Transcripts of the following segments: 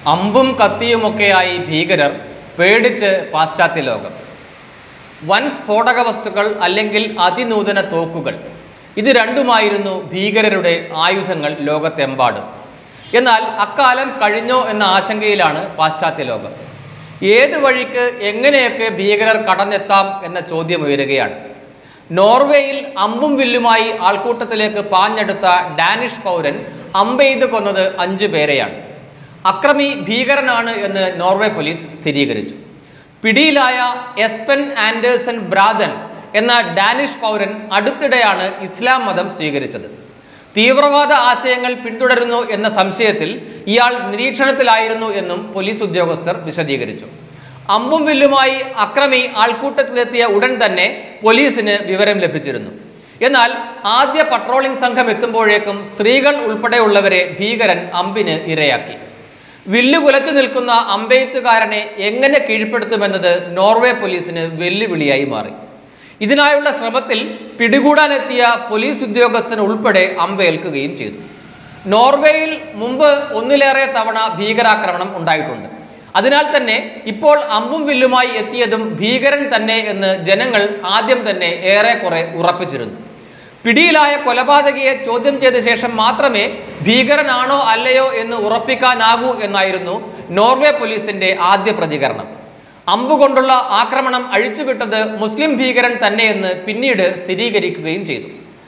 അമ്പും കത്തിയുമൊക്കെയായി ഭീകരർ പേടിച്ച് പാശ്ചാത്യ ലോകം വൻ സ്ഫോടക വസ്തുക്കൾ അല്ലെങ്കിൽ അതിനൂതന തോക്കുകൾ ഇത് രണ്ടുമായിരുന്നു ഭീകരരുടെ ആയുധങ്ങൾ ലോകത്തെമ്പാടും എന്നാൽ അക്കാലം കഴിഞ്ഞോ എന്ന ആശങ്കയിലാണ് പാശ്ചാത്യ ലോകം ഏത് വഴിക്ക് എങ്ങനെയൊക്കെ ഭീകരർ കടന്നെത്താം എന്ന ചോദ്യം ഉയരുകയാണ് നോർവേയിൽ അമ്പും വില്ലുമായി ആൾക്കൂട്ടത്തിലേക്ക് പാഞ്ഞെടുത്ത ഡാനിഷ് പൗരൻ അമ്പെയ്ത് കൊന്നത് അഞ്ചു പേരെയാണ് അക്രമി ഭീകരനാണ് എന്ന് നോർവേ പോലീസ് സ്ഥിരീകരിച്ചു പിടിയിലായ എസ്പെൻ ആൻഡേഴ്സൺ ബ്രാദൻ എന്ന ഡാനിഷ് പൗരൻ അടുത്തിടെയാണ് ഇസ്ലാം മതം സ്വീകരിച്ചത് തീവ്രവാദ ആശയങ്ങൾ പിന്തുടരുന്നു എന്ന സംശയത്തിൽ ഇയാൾ നിരീക്ഷണത്തിലായിരുന്നു എന്നും പോലീസ് ഉദ്യോഗസ്ഥർ വിശദീകരിച്ചു അമ്പും വില്ലുമായി അക്രമി ആൾക്കൂട്ടത്തിലെത്തിയ ഉടൻ തന്നെ പോലീസിന് വിവരം ലഭിച്ചിരുന്നു എന്നാൽ ആദ്യ പട്രോളിംഗ് സംഘം എത്തുമ്പോഴേക്കും സ്ത്രീകൾ ഉൾപ്പെടെയുള്ളവരെ ഭീകരൻ അമ്പിന് ഇരയാക്കി വില്ലു കുലച്ചു നിൽക്കുന്ന അമ്പെയ്ത്തുകാരനെ എങ്ങനെ കീഴ്പ്പെടുത്തുമെന്നത് നോർവേ പോലീസിന് വെല്ലുവിളിയായി മാറി ഇതിനായുള്ള ശ്രമത്തിൽ പിടികൂടാനെത്തിയ പോലീസ് ഉദ്യോഗസ്ഥൻ ഉൾപ്പെടെ അമ്പേൽക്കുകയും ചെയ്തു നോർവേയിൽ മുമ്പ് ഒന്നിലേറെ തവണ ഭീകരാക്രമണം ഉണ്ടായിട്ടുണ്ട് അതിനാൽ തന്നെ ഇപ്പോൾ അമ്പും വില്ലുമായി എത്തിയതും ഭീകരൻ തന്നെ എന്ന് ജനങ്ങൾ ആദ്യം തന്നെ ഏറെക്കുറെ ഉറപ്പിച്ചിരുന്നു പിടിയിലായ കൊലപാതകയെ ചോദ്യം ചെയ്ത ശേഷം മാത്രമേ ഭീകരനാണോ അല്ലയോ എന്ന് ഉറപ്പിക്കാനാകൂ എന്നായിരുന്നു നോർവേ പോലീസിന്റെ ആദ്യ പ്രതികരണം അമ്പുകൊണ്ടുള്ള ആക്രമണം അഴിച്ചുവിട്ടത് മുസ്ലിം ഭീകരൻ തന്നെയെന്ന് പിന്നീട് സ്ഥിരീകരിക്കുകയും ചെയ്തു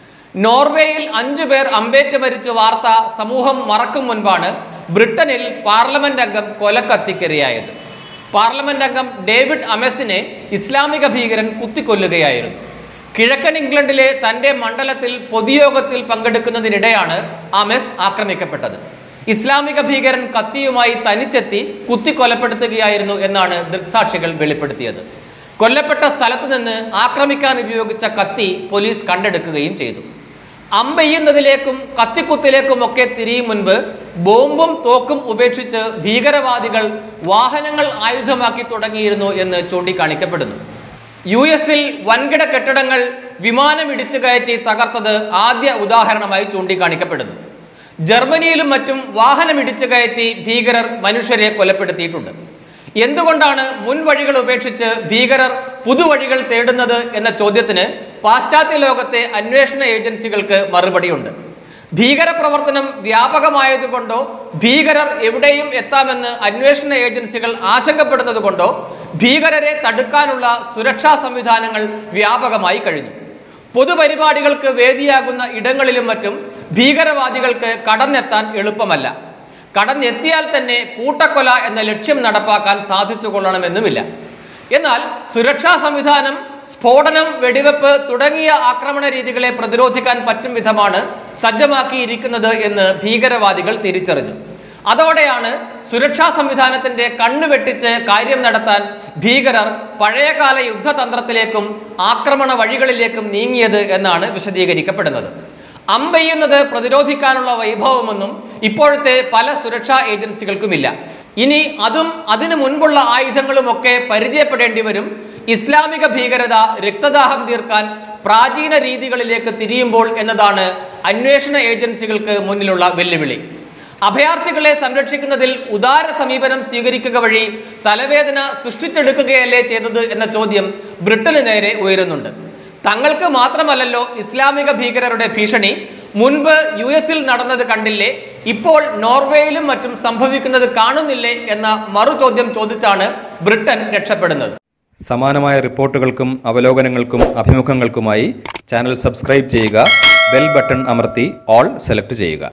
നോർവേയിൽ അഞ്ചു പേർ അമ്പേറ്റ് മരിച്ച വാർത്ത സമൂഹം മറക്കും മുൻപാണ് ബ്രിട്ടനിൽ പാർലമെന്റ് അംഗം കൊലക്കത്തിക്കിരയായത് പാർലമെന്റ് അംഗം ഡേവിഡ് അമസിനെ ഇസ്ലാമിക ഭീകരൻ കുത്തിക്കൊല്ലുകയായിരുന്നു കിഴക്കൻ ഇംഗ്ലണ്ടിലെ തന്റെ മണ്ഡലത്തിൽ പൊതുയോഗത്തിൽ പങ്കെടുക്കുന്നതിനിടെയാണ് അമസ് ആക്രമിക്കപ്പെട്ടത് ഇസ്ലാമിക ഭീകരൻ കത്തിയുമായി തനിച്ചെത്തി കുത്തിക്കൊലപ്പെടുത്തുകയായിരുന്നു എന്നാണ് ദൃക്സാക്ഷികൾ വെളിപ്പെടുത്തിയത് കൊല്ലപ്പെട്ട സ്ഥലത്തു നിന്ന് ആക്രമിക്കാൻ ഉപയോഗിച്ച കത്തി പോലീസ് കണ്ടെടുക്കുകയും ചെയ്തു അമ്പെയ്യുന്നതിലേക്കും കത്തിക്കുത്തിലേക്കുമൊക്കെ തിരിയും മുൻപ് ബോംബും തോക്കും ഉപേക്ഷിച്ച് ഭീകരവാദികൾ വാഹനങ്ങൾ ആയുധമാക്കി തുടങ്ങിയിരുന്നു എന്ന് ചൂണ്ടിക്കാണിക്കപ്പെടുന്നു യു എസിൽ വൻകിട കെട്ടിടങ്ങൾ വിമാനം ഇടിച്ചു കയറ്റി തകർത്തത് ആദ്യ ഉദാഹരണമായി ചൂണ്ടിക്കാണിക്കപ്പെടുന്നു ജർമ്മനിയിലും മറ്റും വാഹനം ഇടിച്ചു കയറ്റി ഭീകരർ മനുഷ്യരെ കൊലപ്പെടുത്തിയിട്ടുണ്ട് എന്തുകൊണ്ടാണ് മുൻ വഴികൾ ഉപേക്ഷിച്ച് ഭീകരർ പുതുവഴികൾ തേടുന്നത് എന്ന ചോദ്യത്തിന് പാശ്ചാത്യ ലോകത്തെ അന്വേഷണ ഏജൻസികൾക്ക് മറുപടിയുണ്ട് ഭീകരപ്രവർത്തനം വ്യാപകമായതുകൊണ്ടോ ഭീകരർ എവിടെയും എത്താമെന്ന് അന്വേഷണ ഏജൻസികൾ ആശങ്കപ്പെടുന്നത് കൊണ്ടോ ഭീകരരെ തടുക്കാനുള്ള സുരക്ഷാ സംവിധാനങ്ങൾ വ്യാപകമായി കഴിഞ്ഞു പൊതുപരിപാടികൾക്ക് വേദിയാകുന്ന ഇടങ്ങളിലും മറ്റും ഭീകരവാദികൾക്ക് കടന്നെത്താൻ എളുപ്പമല്ല കടന്നെത്തിയാൽ തന്നെ കൂട്ടക്കൊല എന്ന ലക്ഷ്യം നടപ്പാക്കാൻ സാധിച്ചു കൊള്ളണമെന്നുമില്ല എന്നാൽ സുരക്ഷാ സംവിധാനം സ്ഫോടനം വെടിവെപ്പ് തുടങ്ങിയ ആക്രമണ രീതികളെ പ്രതിരോധിക്കാൻ പറ്റും വിധമാണ് സജ്ജമാക്കിയിരിക്കുന്നത് എന്ന് ഭീകരവാദികൾ തിരിച്ചറിഞ്ഞു അതോടെയാണ് സുരക്ഷാ സംവിധാനത്തിന്റെ കണ്ണു വെട്ടിച്ച് കാര്യം നടത്താൻ ഭീകരർ പഴയകാല യുദ്ധതന്ത്രത്തിലേക്കും ആക്രമണ വഴികളിലേക്കും നീങ്ങിയത് എന്നാണ് വിശദീകരിക്കപ്പെടുന്നത് അമ്പെയ്യുന്നത് പ്രതിരോധിക്കാനുള്ള വൈഭവമൊന്നും ഇപ്പോഴത്തെ പല സുരക്ഷാ ഏജൻസികൾക്കുമില്ല ഇനി അതും അതിനു മുൻപുള്ള ആയുധങ്ങളുമൊക്കെ പരിചയപ്പെടേണ്ടി വരും ഇസ്ലാമിക ഭീകരത രക്തദാഹം തീർക്കാൻ പ്രാചീന രീതികളിലേക്ക് തിരിയുമ്പോൾ എന്നതാണ് അന്വേഷണ ഏജൻസികൾക്ക് മുന്നിലുള്ള വെല്ലുവിളി അഭയാർത്ഥികളെ സംരക്ഷിക്കുന്നതിൽ ഉദാര സമീപനം സ്വീകരിക്കുക വഴി തലവേദന സൃഷ്ടിച്ചെടുക്കുകയല്ലേ ചെയ്തത് എന്ന ചോദ്യം ബ്രിട്ടന് നേരെ ഉയരുന്നുണ്ട് തങ്ങൾക്ക് മാത്രമല്ലല്ലോ ഇസ്ലാമിക ഭീകരരുടെ ഭീഷണി മുൻപ് യു എസിൽ നടന്നത് കണ്ടില്ലേ ഇപ്പോൾ നോർവേയിലും മറ്റും സംഭവിക്കുന്നത് കാണുന്നില്ലേ എന്ന മറു ചോദ്യം ചോദിച്ചാണ് ബ്രിട്ടൻ രക്ഷപ്പെടുന്നത് സമാനമായ റിപ്പോർട്ടുകൾക്കും അവലോകനങ്ങൾക്കും അഭിമുഖങ്ങൾക്കുമായി ചാനൽ സബ്സ്ക്രൈബ് ചെയ്യുക ബെൽ ബട്ടൺ അമർത്തി ഓൾ സെലക്ട് ചെയ്യുക